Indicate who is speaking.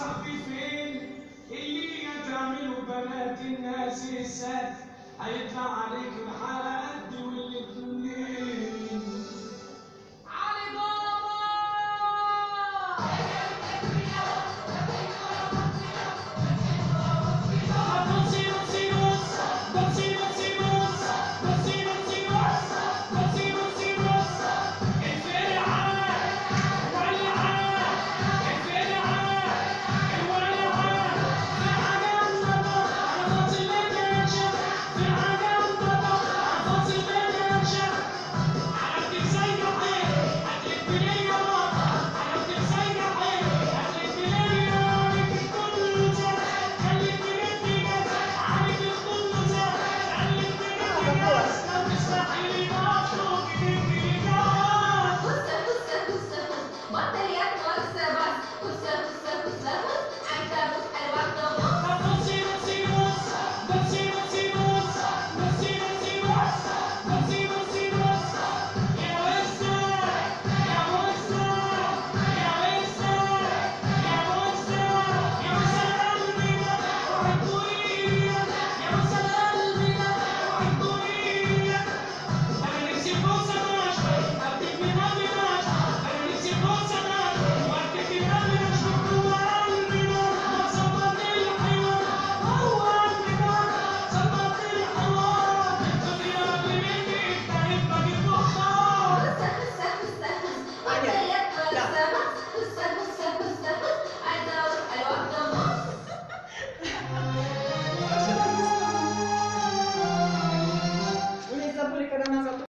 Speaker 1: صاحبي فين اللي تعملوا بنات الناس السد هيطلع عليك الحد والاتنين علي بابا بصي بصي بص بصي بصي بص بصي بصي بص بصي بصي بص الفرحة ولعة الفرحة الولعة في حاجة انضبط على فاصل الدنشا في حاجة انضبط على فاصل الدنشا عرفتك زي حيل هتلف ليا مرة عرفتك زي حيل هتلف ليا عليك كله زاد خليك تلفي جاز عليك كله زاد خليك تلفي جاز لو تسمحي لي بطلب تلفي جاز
Speaker 2: بص بص بص بص بطل يا بص بص بص بص بص بص عايزة ابص على واحدة بص
Speaker 1: بصي بصي بص بصي بصي بص بصي بصي بص بصي بصي بص يا وسع يا وسع يا وسع يا وسع يا وسع قلبنا وحكورية يا وسع قلبنا وحكورية أنا نفسي بوسة ناشفة أكتب من قلبي ناشفة أنا نفسي بوسة ناشفة وأكتب من قلبي ناشفة جوا قلبنا وصبت الحوار هو قلبنا صبت الحوار خدي قلبي مني كانت باقي بخار
Speaker 2: بص بص بص بص بطل يا بص بص بص بص بص عايزة ابص على واحدة بص
Speaker 3: Unii zabryka na nas